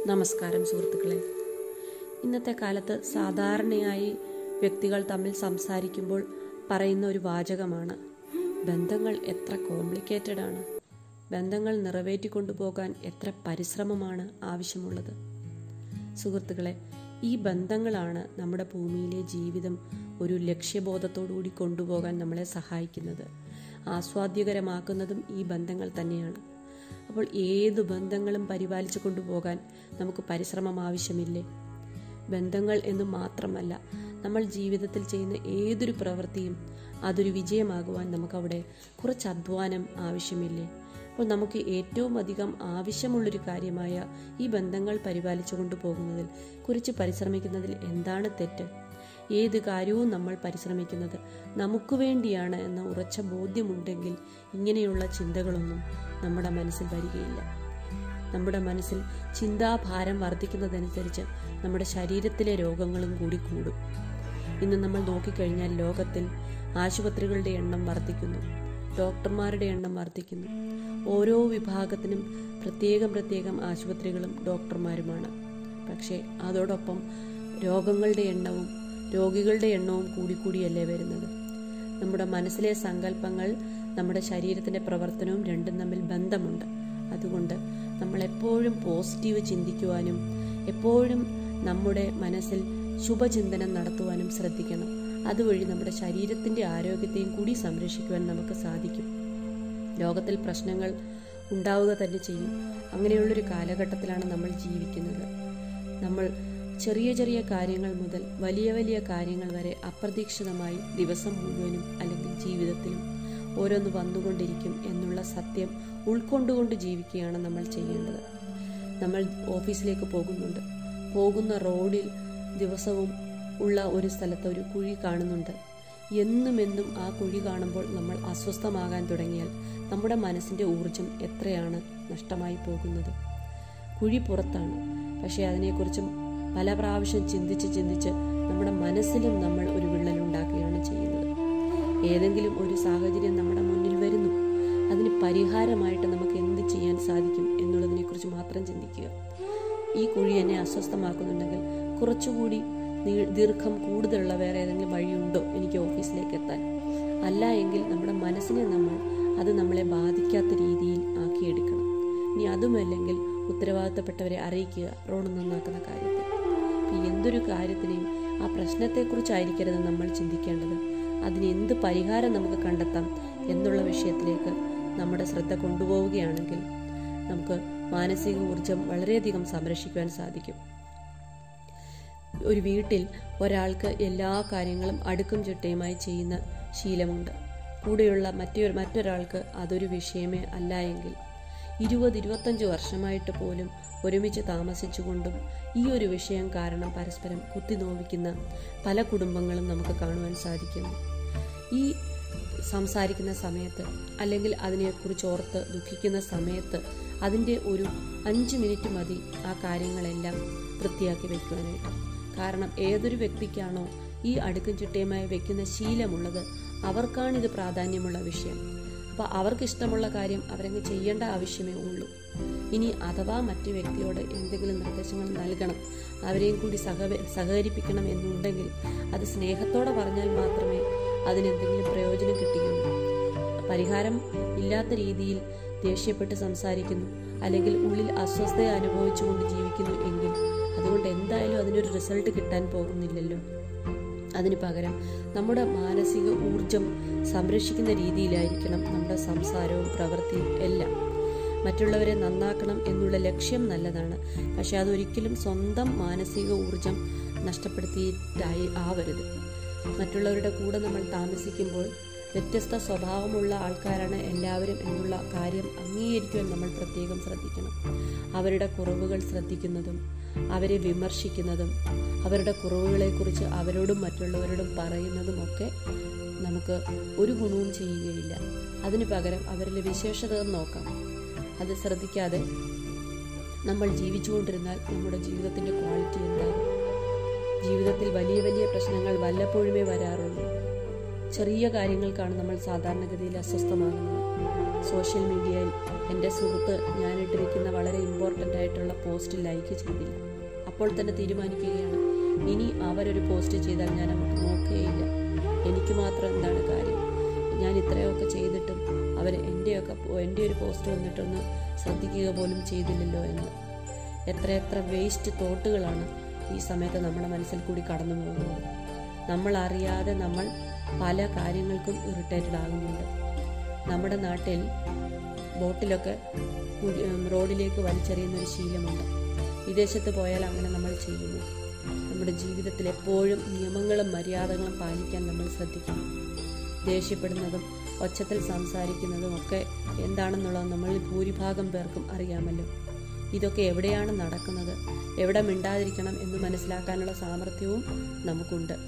നമസ്കാരം സുഹൃത്തുക്കളെ ഇന്നത്തെ കാലത്ത് സാധാരണയായി വ്യക്തികൾ തമ്മിൽ സംസാരിക്കുമ്പോൾ പറയുന്ന ഒരു വാചകമാണ് ബന്ധങ്ങൾ എത്ര കോംപ്ലിക്കേറ്റഡ് ആണ് ബന്ധങ്ങൾ നിറവേറ്റിക്കൊണ്ടുപോകാൻ എത്ര പരിശ്രമമാണ് ആവശ്യമുള്ളത് സുഹൃത്തുക്കളെ ഈ ബന്ധങ്ങളാണ് നമ്മുടെ ഭൂമിയിലെ ജീവിതം ഒരു ലക്ഷ്യബോധത്തോടുകൂടി കൊണ്ടുപോകാൻ നമ്മളെ സഹായിക്കുന്നത് ആസ്വാദ്യകരമാക്കുന്നതും ഈ ബന്ധങ്ങൾ തന്നെയാണ് അപ്പോൾ ഏത് ബന്ധങ്ങളും പരിപാലിച്ചു കൊണ്ടുപോകാൻ നമുക്ക് പരിശ്രമം ആവശ്യമില്ലേ ബന്ധങ്ങൾ എന്ന് മാത്രമല്ല നമ്മൾ ജീവിതത്തിൽ ചെയ്യുന്ന ഏതൊരു പ്രവൃത്തിയും അതൊരു വിജയമാകുവാൻ നമുക്കവിടെ കുറച്ച് അധ്വാനം ആവശ്യമില്ലേ അപ്പോൾ നമുക്ക് ഏറ്റവും അധികം ആവശ്യമുള്ളൊരു കാര്യമായ ഈ ബന്ധങ്ങൾ പരിപാലിച്ചു കൊണ്ടുപോകുന്നതിൽ കുറിച്ച് പരിശ്രമിക്കുന്നതിൽ എന്താണ് തെറ്റ് ഏത് കാര്യവും നമ്മൾ പരിശ്രമിക്കുന്നത് നമുക്ക് വേണ്ടിയാണ് എന്ന ഉറച്ച ബോധ്യമുണ്ടെങ്കിൽ ഇങ്ങനെയുള്ള ചിന്തകളൊന്നും നമ്മുടെ മനസ്സിൽ വരികയില്ല നമ്മുടെ മനസ്സിൽ ചിന്താഭാരം വർദ്ധിക്കുന്നതനുസരിച്ച് നമ്മുടെ ശരീരത്തിലെ രോഗങ്ങളും കൂടി കൂടും ഇന്ന് നമ്മൾ നോക്കിക്കഴിഞ്ഞാൽ ലോകത്തിൽ ആശുപത്രികളുടെ എണ്ണം വർദ്ധിക്കുന്നു ഡോക്ടർമാരുടെ എണ്ണം വർദ്ധിക്കുന്നു ഓരോ വിഭാഗത്തിനും പ്രത്യേകം പ്രത്യേകം ആശുപത്രികളും ഡോക്ടർമാരുമാണ് പക്ഷേ അതോടൊപ്പം രോഗങ്ങളുടെ എണ്ണവും രോഗികളുടെ എണ്ണവും കൂടിക്കൂടിയല്ലേ വരുന്നത് നമ്മുടെ മനസ്സിലെ സങ്കല്പങ്ങൾ നമ്മുടെ ശരീരത്തിന്റെ പ്രവർത്തനവും രണ്ടും തമ്മിൽ ബന്ധമുണ്ട് അതുകൊണ്ട് നമ്മൾ എപ്പോഴും പോസിറ്റീവ് ചിന്തിക്കുവാനും എപ്പോഴും നമ്മുടെ മനസ്സിൽ ശുഭചിന്തനം നടത്തുവാനും ശ്രദ്ധിക്കണം അതുവഴി നമ്മുടെ ശരീരത്തിന്റെ ആരോഗ്യത്തെയും കൂടി സംരക്ഷിക്കുവാൻ നമുക്ക് സാധിക്കും ലോകത്തിൽ പ്രശ്നങ്ങൾ ഉണ്ടാവുക തന്നെ ചെയ്യും അങ്ങനെയുള്ളൊരു കാലഘട്ടത്തിലാണ് നമ്മൾ ജീവിക്കുന്നത് നമ്മൾ ചെറിയ ചെറിയ കാര്യങ്ങൾ മുതൽ വലിയ വലിയ കാര്യങ്ങൾ വരെ അപ്രതീക്ഷിതമായി ദിവസം മുഴുവനും അല്ലെങ്കിൽ ജീവിതത്തിലും ഓരോന്ന് വന്നുകൊണ്ടിരിക്കും എന്നുള്ള സത്യം ഉൾക്കൊണ്ടുകൊണ്ട് ജീവിക്കുകയാണ് നമ്മൾ ചെയ്യേണ്ടത് നമ്മൾ ഓഫീസിലേക്ക് പോകുന്നുണ്ട് പോകുന്ന റോഡിൽ ദിവസവും ഉള്ള ഒരു സ്ഥലത്ത് ഒരു കുഴി കാണുന്നുണ്ട് എന്നും എന്നും ആ കുഴി കാണുമ്പോൾ നമ്മൾ അസ്വസ്ഥമാകാൻ തുടങ്ങിയാൽ നമ്മുടെ മനസ്സിന്റെ ഊർജം എത്രയാണ് നഷ്ടമായി പോകുന്നത് കുഴി പുറത്താണ് പക്ഷേ അതിനെക്കുറിച്ചും പല പ്രാവശ്യം ചിന്തിച്ച് ചിന്തിച്ച് നമ്മുടെ മനസ്സിലും നമ്മൾ ഒരു വിള്ളൽ ഉണ്ടാക്കുകയാണ് ചെയ്യുന്നത് ഏതെങ്കിലും ഒരു സാഹചര്യം നമ്മുടെ മുന്നിൽ വരുന്നു അതിന് പരിഹാരമായിട്ട് നമുക്ക് എന്ത് ചെയ്യാൻ സാധിക്കും എന്നുള്ളതിനെക്കുറിച്ച് മാത്രം ചിന്തിക്കുക ഈ കുഴി എന്നെ അസ്വസ്ഥമാക്കുന്നുണ്ടെങ്കിൽ കുറച്ചുകൂടി ദീർഘം കൂടുതലുള്ള വേറെ ഏതെങ്കിലും വഴിയുണ്ടോ എനിക്ക് ഓഫീസിലേക്ക് എത്താൻ അല്ല എങ്കിൽ നമ്മുടെ മനസ്സിനെ നമ്മൾ അത് നമ്മളെ ബാധിക്കാത്ത രീതിയിൽ ആക്കിയെടുക്കണം ഇനി അതുമല്ലെങ്കിൽ ഉത്തരവാദിത്തപ്പെട്ടവരെ അറിയിക്കുക റോഡ് നന്നാക്കുന്ന കാര്യത്തിൽ എന്തൊരു കാര്യത്തിനെയും ആ പ്രശ്നത്തെക്കുറിച്ചായിരിക്കരുത് നമ്മൾ ചിന്തിക്കേണ്ടത് അതിന് എന്ത് പരിഹാരം നമുക്ക് കണ്ടെത്താം എന്നുള്ള വിഷയത്തിലേക്ക് നമ്മുടെ ശ്രദ്ധ കൊണ്ടുപോവുകയാണെങ്കിൽ നമുക്ക് മാനസിക ഊർജം വളരെയധികം സംരക്ഷിക്കുവാൻ സാധിക്കും ഒരു വീട്ടിൽ ഒരാൾക്ക് എല്ലാ കാര്യങ്ങളും അടുക്കും ചിട്ടയുമായി ചെയ്യുന്ന ശീലമുണ്ട് കൂടെയുള്ള മറ്റൊരു മറ്റൊരാൾക്ക് അതൊരു വിഷയമേ അല്ല എങ്കിൽ ഇരുപത് ഇരുപത്തഞ്ച് വർഷമായിട്ട് പോലും ഒരുമിച്ച് താമസിച്ചുകൊണ്ടും ഈ ഒരു വിഷയം കാരണം പരസ്പരം കുത്തിനോവിക്കുന്ന പല കുടുംബങ്ങളും നമുക്ക് കാണുവാൻ സാധിക്കുന്നു ഈ സംസാരിക്കുന്ന സമയത്ത് അല്ലെങ്കിൽ അതിനെക്കുറിച്ച് ഓർത്ത് ദുഃഖിക്കുന്ന സമയത്ത് അതിൻ്റെ ഒരു അഞ്ച് മിനിറ്റ് മതി ആ കാര്യങ്ങളെല്ലാം വൃത്തിയാക്കി വെക്കുവാനായിട്ട് കാരണം ഏതൊരു വ്യക്തിക്കാണോ ഈ അടുക്കും ചിട്ടയുമായി വെക്കുന്ന ശീലമുള്ളത് അവർക്കാണിത് പ്രാധാന്യമുള്ള വിഷയം അപ്പോൾ അവർക്ക് ഇഷ്ടമുള്ള കാര്യം അവരങ്ങ് ചെയ്യേണ്ട ആവശ്യമേ ഉള്ളൂ ഇനി അഥവാ മറ്റു വ്യക്തിയോട് എന്തെങ്കിലും നിർദ്ദേശങ്ങൾ നൽകണം അവരെയും കൂടി സഹ സഹകരിപ്പിക്കണം എന്നുണ്ടെങ്കിൽ അത് സ്നേഹത്തോടെ പറഞ്ഞാൽ മാത്രമേ അതിനെന്തെങ്കിലും പ്രയോജനം കിട്ടുകയുള്ളൂ പരിഹാരം ഇല്ലാത്ത രീതിയിൽ ദേഷ്യപ്പെട്ട് സംസാരിക്കുന്നു അല്ലെങ്കിൽ ഉള്ളിൽ അസ്വസ്ഥത അനുഭവിച്ചുകൊണ്ട് ജീവിക്കുന്നു എങ്കിൽ അതുകൊണ്ട് എന്തായാലും അതിനൊരു റിസൾട്ട് കിട്ടാൻ പോകുന്നില്ലല്ലോ അതിന് പകരം നമ്മുടെ മാനസിക ഊർജം സംരക്ഷിക്കുന്ന രീതിയിലായിരിക്കണം നമ്മുടെ സംസാരവും പ്രവൃത്തിയും എല്ലാം മറ്റുള്ളവരെ നന്നാക്കണം എന്നുള്ള ലക്ഷ്യം നല്ലതാണ് പക്ഷെ അതൊരിക്കലും സ്വന്തം മാനസിക ഊർജം നഷ്ടപ്പെടുത്തിയിട്ടായി ആവരുത് മറ്റുള്ളവരുടെ കൂടെ നമ്മൾ താമസിക്കുമ്പോൾ വ്യത്യസ്ത സ്വഭാവമുള്ള ആൾക്കാരാണ് എല്ലാവരും എന്നുള്ള കാര്യം അംഗീകരിക്കുവാൻ നമ്മൾ പ്രത്യേകം ശ്രദ്ധിക്കണം അവരുടെ കുറവുകൾ ശ്രദ്ധിക്കുന്നതും അവരെ വിമർശിക്കുന്നതും അവരുടെ കുറവുകളെക്കുറിച്ച് അവരോടും മറ്റുള്ളവരോടും പറയുന്നതുമൊക്കെ നമുക്ക് ഒരു ഗുണവും ചെയ്യുകയില്ല അതിനു പകരം അവരിലെ വിശേഷതകൾ നോക്കാം അത് ശ്രദ്ധിക്കാതെ നമ്മൾ ജീവിച്ചുകൊണ്ടിരുന്നാൽ നമ്മുടെ ജീവിതത്തിൻ്റെ ക്വാളിറ്റി എന്താകും ജീവിതത്തിൽ വലിയ വലിയ പ്രശ്നങ്ങൾ വല്ലപ്പോഴുമേ വരാറുള്ളൂ ചെറിയ കാര്യങ്ങൾക്കാണ് നമ്മൾ സാധാരണഗതിയിൽ അസ്വസ്ഥമാകുന്നത് സോഷ്യൽ മീഡിയയിൽ എൻ്റെ സുഹൃത്ത് ഞാനിട്ടിരിക്കുന്ന വളരെ ഇമ്പോർട്ടൻ്റ് ആയിട്ടുള്ള പോസ്റ്റ് ലൈക്ക് ചെയ്തില്ല അപ്പോൾ തന്നെ തീരുമാനിക്കുകയാണ് ഇനി അവരൊരു പോസ്റ്റ് ചെയ്താൽ ഞാൻ അങ്ങോട്ട് നോക്കുകയില്ല എനിക്ക് മാത്രം എന്താണ് കാര്യം ഞാൻ ഇത്രയൊക്കെ ചെയ്തിട്ടും അവർ എൻ്റെയൊക്കെ എൻ്റെ ഒരു പോസ്റ്റ് വന്നിട്ടൊന്ന് ശ്രദ്ധിക്കുക പോലും ചെയ്തില്ലല്ലോ എന്ന് എത്രയെത്ര വേസ്റ്റ് തോട്ടുകളാണ് ഈ സമയത്ത് നമ്മുടെ മനസ്സിൽ കൂടി കടന്നു പോകുന്നത് നമ്മൾ അറിയാതെ നമ്മൾ പല കാര്യങ്ങൾക്കും ഇറിറ്റേറ്റഡ് ആകുന്നുണ്ട് നമ്മുടെ നാട്ടിൽ ബോട്ടിലൊക്കെ കുഴി- ഉം, റോഡിലേക്ക് വലിച്ചെറിയുന്ന ഒരു ശീലമുണ്ട് വിദേശത്ത് പോയാൽ അങ്ങനെ നമ്മൾ ചെയ്യുന്നു നമ്മുടെ ജീവിതത്തിൽ എപ്പോഴും നിയമങ്ങളും മര്യാദകളും പാലിക്കാൻ നമ്മൾ ശ്രദ്ധിക്കണം ദേഷ്യപ്പെടുന്നതും ഒച്ചത്തിൽ സംസാരിക്കുന്നതും ഒക്കെ എന്താണെന്നുള്ളത് നമ്മളിൽ ഭൂരിഭാഗം പേർക്കും അറിയാമല്ലോ ഇതൊക്കെ എവിടെയാണ് നടക്കുന്നത് എവിടെ മിണ്ടാതിരിക്കണം എന്ന് മനസ്സിലാക്കാനുള്ള സാമർഥ്യവും നമുക്കുണ്ട്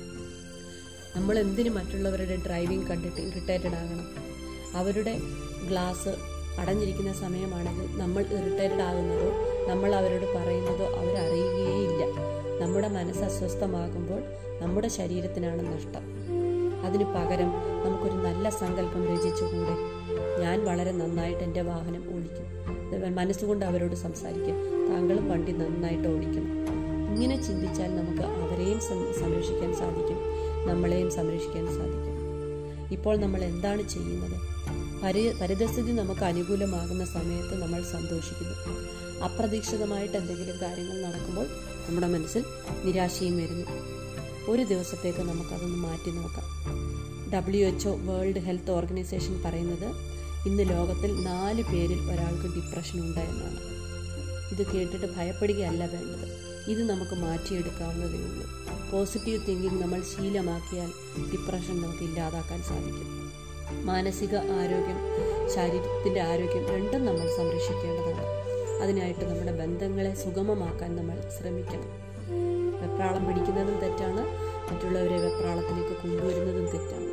നമ്മൾ എന്തിനു മറ്റുള്ളവരുടെ ഡ്രൈവിംഗ് കണ്ടിട്ട് ഇറിറ്റേറ്റഡ് ആകണം അവരുടെ ഗ്ലാസ് അടഞ്ഞിരിക്കുന്ന സമയമാണെങ്കിൽ നമ്മൾ ഇറിറ്റേറ്റഡ് ആകുന്നതോ നമ്മൾ അവരോട് പറയുന്നതോ അവരറിയുകയേയില്ല നമ്മുടെ മനസ്സ് അസ്വസ്ഥമാകുമ്പോൾ നമ്മുടെ ശരീരത്തിനാണ് നഷ്ടം അതിനു പകരം നമുക്കൊരു നല്ല സങ്കല്പം രചിച്ചുകൂടെ ഞാൻ വളരെ നന്നായിട്ട് എൻ്റെ വാഹനം ഓടിക്കും ഇത് മനസ്സുകൊണ്ട് അവരോട് സംസാരിക്കാം താങ്കളും വണ്ടി നന്നായിട്ട് ഓടിക്കണം ഇങ്ങനെ ചിന്തിച്ചാൽ നമുക്ക് അവരെയും സം- സംരക്ഷിക്കാൻ സാധിക്കും നമ്മളെയും സംരക്ഷിക്കാൻ സാധിക്കും ഇപ്പോൾ നമ്മൾ എന്താണ് ചെയ്യുന്നത് പരി പരിതസ്ഥിതി നമുക്ക് അനുകൂലമാകുന്ന സമയത്ത് നമ്മൾ സന്തോഷിക്കുന്നു അപ്രതീക്ഷിതമായിട്ട് എന്തെങ്കിലും കാര്യങ്ങൾ നടക്കുമ്പോൾ നമ്മുടെ മനസ്സിൽ നിരാശയും വരുന്നു ഒരു ദിവസത്തേക്ക് നമുക്കതൊന്ന് മാറ്റി നോക്കാം W H World Health Organization പറയുന്നത് ഇന്ന് ലോകത്തിൽ നാല് പേരിൽ ഒരാൾക്ക് ഡിപ്രഷൻ ഉണ്ട് എന്നാണ് ഇത് കേട്ടിട്ട് ഭയപ്പെടുകയല്ല വേണ്ടത് ഇത് നമുക്ക് മാറ്റിയെടുക്കാവുന്നതേ ഉള്ളൂ പോസിറ്റീവ് തിങ്കിങ് നമ്മൾ ശീലമാക്കിയാൽ ഡിപ്രഷൻ നമുക്ക് ഇല്ലാതാക്കാൻ സാധിക്കും മാനസിക ആരോഗ്യം ശരീരത്തിൻ്റെ ആരോഗ്യം രണ്ടും നമ്മൾ സംരക്ഷിക്കേണ്ടതാണ് അതിനായിട്ട് നമ്മുടെ ബന്ധങ്ങളെ സുഗമമാക്കാൻ നമ്മൾ ശ്രമിക്കണം വെപ്രാളം പിടിക്കുന്നതും തെറ്റാണ് മറ്റുള്ളവരെ വെപ്രാളത്തിലേക്ക് കൊണ്ടുവരുന്നതും തെറ്റാണ്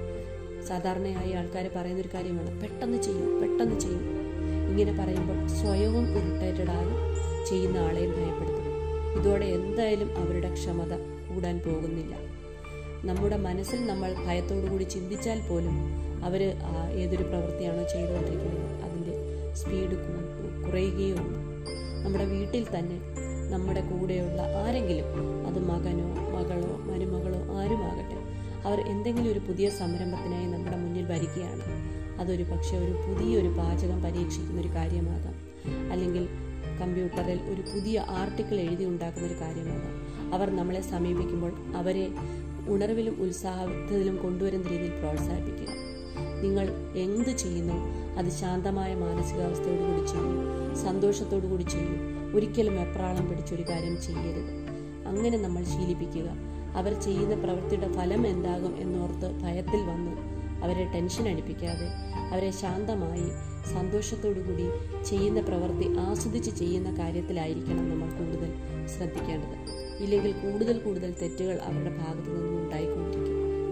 സാധാരണയായി ആൾക്കാർ പറയുന്നൊരു കാര്യമാണ് പെട്ടെന്ന് ചെയ്യും പെട്ടെന്ന് ചെയ്യും ഇങ്ങനെ പറയുമ്പോൾ സ്വയവും ഇറിറ്റേറ്റഡ് ആകും ചെയ്യുന്ന ആളെയും ഭയപ്പെടുത്തും ഇതോടെ എന്തായാലും അവരുടെ ക്ഷമത കൂടാൻ പോകുന്നില്ല നമ്മുടെ മനസ്സിൽ നമ്മൾ ഭയത്തോടു കൂടി ചിന്തിച്ചാൽ പോലും അവർ ഏതൊരു പ്രവൃത്തിയാണോ ചെയ്തുകൊണ്ടിരിക്കുന്നത് അതിൻ്റെ സ്പീഡ് കുറയുകയുള്ളൂ നമ്മുടെ വീട്ടിൽ തന്നെ നമ്മുടെ കൂടെയുള്ള ആരെങ്കിലും അത് മകനോ മകളോ മരുമകളോ ആരുമാകട്ടെ അവർ എന്തെങ്കിലും ഒരു പുതിയ സംരംഭത്തിനായി നമ്മുടെ മുന്നിൽ വരികയാണ് അതൊരു പക്ഷേ ഒരു പുതിയൊരു പാചകം പരീക്ഷിക്കുന്ന ഒരു കാര്യമാകാം അല്ലെങ്കിൽ കമ്പ്യൂട്ടറിൽ ഒരു പുതിയ ആർട്ടിക്കിൾ എഴുതി ഉണ്ടാക്കുന്ന ഒരു കാര്യമാകാം അവർ നമ്മളെ സമീപിക്കുമ്പോൾ അവരെ ഉണർവിലും ഉത്സാഹത്തിലും കൊണ്ടുവരുന്ന രീതിയിൽ പ്രോത്സാഹിപ്പിക്കുക നിങ്ങൾ എന്ത് ചെയ്യുന്നു അത് ശാന്തമായ മാനസികാവസ്ഥയോടു കൂടി ചെയ്യൂ സന്തോഷത്തോടു കൂടി ചെയ്യൂ ഒരിക്കലും എപ്രാളം പിടിച്ചൊരു കാര്യം ചെയ്യരുത് അങ്ങനെ നമ്മൾ ശീലിപ്പിക്കുക അവർ ചെയ്യുന്ന പ്രവൃത്തിയുടെ ഫലം എന്താകും എന്നോർത്ത് ഭയത്തിൽ വന്ന് അവരെ ടെൻഷൻ അടിപ്പിക്കാതെ അവരെ ശാന്തമായി സന്തോഷത്തോടു കൂടി ചെയ്യുന്ന പ്രവൃത്തി ആസ്വദിച്ച് ചെയ്യുന്ന കാര്യത്തിലായിരിക്കണം നമ്മൾ കൂടുതൽ ശ്രദ്ധിക്കേണ്ടത് ഇല്ലെങ്കിൽ കൂടുതൽ കൂടുതൽ തെറ്റുകൾ അവരുടെ ഭാഗത്തു നിന്നും ഉണ്ടായിക്കൊണ്ടിരിക്കും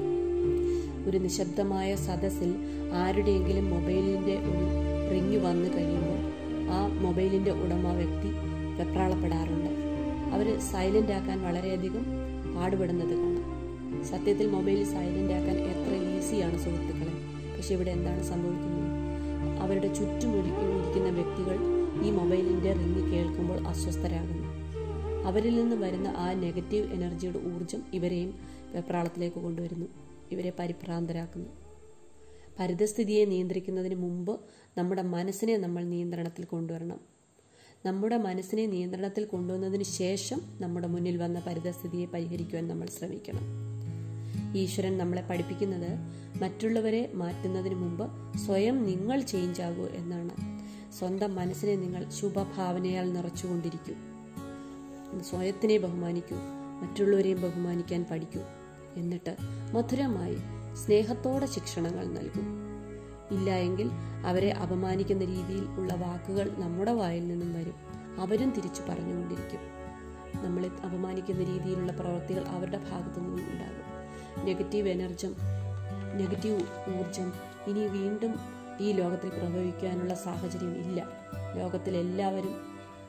ഒരു നിശബ്ദമായ സദസ്സിൽ ആരുടെയെങ്കിലും മൊബൈലിൻ്റെ ഒരു റിങ് വന്നു കഴിയുമ്പോൾ ആ മൊബൈലിൻ്റെ ഉടമ വ്യക്തി വെപ്രാളപ്പെടാറുണ്ട് അവർ സൈലൻ്റ് ആക്കാൻ വളരെയധികം പാടുപെടുന്നത് കാണാം സത്യത്തിൽ മൊബൈൽ സൈലൻ്റ് ആക്കാൻ എത്ര ഈസിയാണ് സുഹൃത്തുക്കളെ പക്ഷെ ഇവിടെ എന്താണ് സംഭവിക്കുന്നത് അവരുടെ ചുറ്റും ഇരി- ഇരിക്കുന്ന വ്യക്തികൾ ഈ മൊബൈലിൻ്റെ റിങ് കേൾക്കുമ്പോൾ അസ്വസ്ഥരാകുന്നു അവരിൽ നിന്ന് വരുന്ന ആ നെഗറ്റീവ് എനർജിയുടെ ഊർജം ഇവരെയും വെപ്രാളത്തിലേക്ക് കൊണ്ടുവരുന്നു ഇവരെ പരിഭ്രാന്തരാക്കുന്നു പരിതസ്ഥിതിയെ നിയന്ത്രിക്കുന്നതിന് മുമ്പ് നമ്മുടെ മനസ്സിനെ നമ്മൾ നിയന്ത്രണത്തിൽ കൊണ്ടുവരണം നമ്മുടെ മനസ്സിനെ നിയന്ത്രണത്തിൽ കൊണ്ടുവന്നതിന് ശേഷം നമ്മുടെ മുന്നിൽ വന്ന പരിതസ്ഥിതിയെ പരിഹരിക്കുവാൻ നമ്മൾ ശ്രമിക്കണം ഈശ്വരൻ നമ്മളെ പഠിപ്പിക്കുന്നത് മറ്റുള്ളവരെ മാറ്റുന്നതിന് മുമ്പ് സ്വയം നിങ്ങൾ ചേഞ്ച് ആകൂ എന്നാണ് സ്വന്തം മനസ്സിനെ നിങ്ങൾ ശുഭഭാവനയാൽ നിറച്ചുകൊണ്ടിരിക്കൂ സ്വയത്തിനെ ബഹുമാനിക്കൂ മറ്റുള്ളവരെയും ബഹുമാനിക്കാൻ പഠിക്കൂ എന്നിട്ട് മധുരമായി സ്നേഹത്തോടെ ശിക്ഷണങ്ങൾ നൽകൂ ഇല്ല എങ്കിൽ അവരെ അപമാനിക്കുന്ന രീതിയിൽ ഉള്ള വാക്കുകൾ നമ്മുടെ വായിൽ നിന്നും വരും അവരും തിരിച്ചു പറഞ്ഞുകൊണ്ടിരിക്കും നമ്മളെ അപമാനിക്കുന്ന രീതിയിലുള്ള പ്രവൃത്തികൾ അവരുടെ ഭാഗത്തു നിന്നും ഉണ്ടാകും നെഗറ്റീവ് എനർജം നെഗറ്റീവ് ഊർജം ഇനി വീണ്ടും ഈ ലോകത്തിൽ പ്രഭവിക്കാനുള്ള സാഹചര്യം ഇല്ല ലോകത്തിലെല്ലാവരും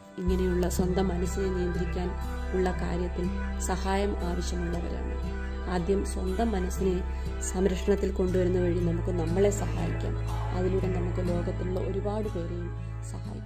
ഇങ്ങനെയുള്ള സ്വന്തം മനസ്സിനെ നിയന്ത്രിക്കാൻ ഉള്ള കാര്യത്തിൽ സഹായം ആവശ്യമുള്ളവരാണ് ആദ്യം സ്വന്തം മനസ്സിനെ സംരക്ഷണത്തിൽ കൊണ്ടുവരുന്ന വഴി നമുക്ക് നമ്മളെ സഹായിക്കാം അതിലൂടെ നമുക്ക് ലോകത്തിലുള്ള ഒരുപാട് പേരെയും സഹായിക്കാം